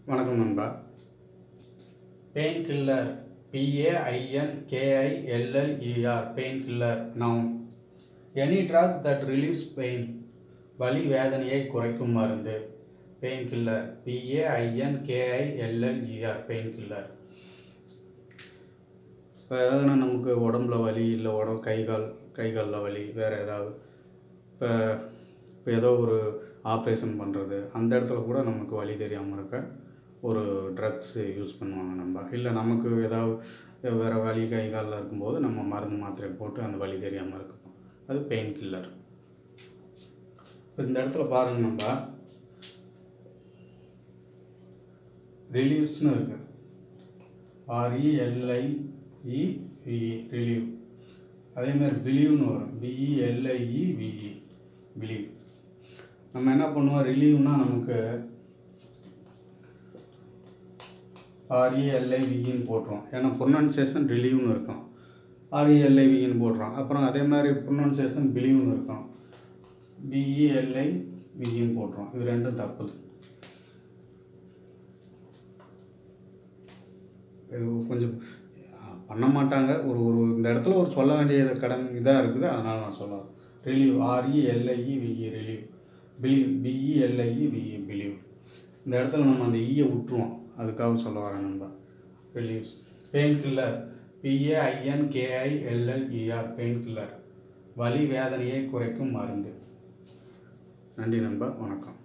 வணக்கம் நண்பா pain killer P A I N K I L L E R pain killer noun any drug that relieves pain வலி வேதனையை குறைக்கும் மருந்து pain killer P A I N K I L L E R pain killer இப்போ எதுனா நமக்கு உடம்புல வலி இல்லை உடம்பு கை கால் கை காலில் வலி வேறு ஏதாவது இப்போ இப்போ ஏதோ ஒரு ஆப்ரேஷன் பண்ணுறது அந்த இடத்துல கூட நமக்கு வலி தெரியாமல் இருக்க ஒரு ட்ரக்ஸு யூஸ் பண்ணுவாங்க நம்ம இல்லை நமக்கு ஏதாவது வேறு வலி கை காலில் இருக்கும்போது நம்ம மருந்து மாத்திரை போட்டு அந்த வலி தெரியாமல் இருக்கும் அது பெயின் கில்லர் இப்போ இந்த இடத்துல பாருங்க நம்ம ரிலீவ்ஸ்னு இருக்கு ஆர்இஎல்ஐஇ விஇ ரிலீவ் அதேமாதிரி பிலீவ்னு வரும் பிஇஎல்ஐஇ விஇ பிலீவ் நம்ம என்ன பண்ணுவோம் ரிலீவ்னா நமக்கு ஆர்இஎல்ஐவின்னு போட்டுரும் ஏன்னா ப்ரொனன்சியேஷன் ரிலீவ்னு இருக்கும் ஆர்இஎல்ஐவின்னு போட்டுரும் அப்புறம் அதே மாதிரி ப்ரொனன்சியேஷன் பிலீவ்னு இருக்கும் பிஇஎல்ஐ வின்னு போட்டுரும் இது ரெண்டும் தப்புது இது கொஞ்சம் அஹ், பண்ண மாட்டாங்க ஒரு ஒரு இந்த இடத்துல ஒரு சொல்ல வேண்டிய கடன் இதாக இருக்குது அதனால் நான் சொல்ல relieve R E L I E V E relieve believe B E L I E V E believe இந்த இடத்துல நம்ம அந்த ஈயை விட்டுருவோம் அதுக்காக சொல்ல வரேன் நண்பா relieves pain killer P A I N K I L L E R pain killer வலி வேதனையை குறைக்கும் மருந்து நன்றி நண்பா வணக்கம்